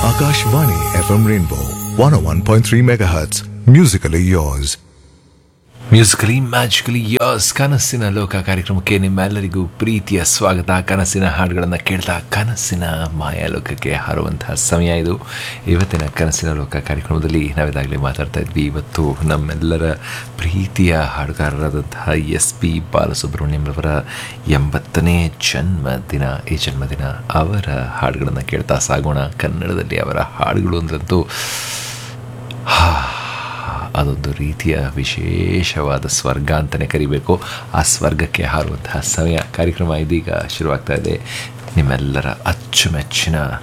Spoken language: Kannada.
Akashvani FM Rainbow 101.3 MHz. Musically yours. Musically magically yes ಕನಸಿನ ಲೋಕ ಕಾರ್ಯಕ್ರಮಕ್ಕೆ ನಿಮ್ಮೆಲ್ಲರಿಗೂ ಪ್ರೀತಿಯ ಸ್ವಾಗತ ಕನಸಿನ ಹಾಡುಗಳನ್ನು ಕೇಳ್ತಾ ಕನಸಿನ ಮಾಯಾಲೋಕಕ್ಕೆ ಹಾರುವಂತಹ ಸಮಯ ಇದು ಇವತ್ತಿನ ಕನಸಿನ ಲೋಕ ಕಾರ್ಯಕ್ರಮದಲ್ಲಿ ನಾವಿದಾಗಲೇ ಮಾತಾಡ್ತಾ ಇದ್ವಿ ಇವತ್ತು ನಮ್ಮೆಲ್ಲರ ಪ್ರೀತಿಯ ಹಾಡುಗಾರರಾದಂತಹ ಎಸ್ ಪಿ ಬಾಲಸುಬ್ರಹ್ಮಣ್ಯಂರವರ ಎಂಬತ್ತನೇ ಜನ್ಮದಿನ ಈ ಜನ್ಮದಿನ ಅವರ ಹಾಡುಗಳನ್ನು ಕೇಳ್ತಾ ಸಾಗೋಣ ಕನ್ನಡದಲ್ಲಿ ಅವರ ಹಾಡುಗಳು ಅಂದ್ರಂತೂ ಹಾ, ಅದೊಂದು ರೀತಿಯ ವಿಶೇಷವಾದ ಸ್ವರ್ಗ ಅಂತಲೇ ಕರಿಬೇಕು ಆ ಸ್ವರ್ಗಕ್ಕೆ ಹಾರುವಂತಹ ಸಮಯ ಕಾರ್ಯಕ್ರಮ ಇದೀಗ ಶುರುವಾಗ್ತಾ ಇದೆ ನಿಮ್ಮೆಲ್ಲರ ಅಚ್ಚುಮೆಚ್ಚಿನ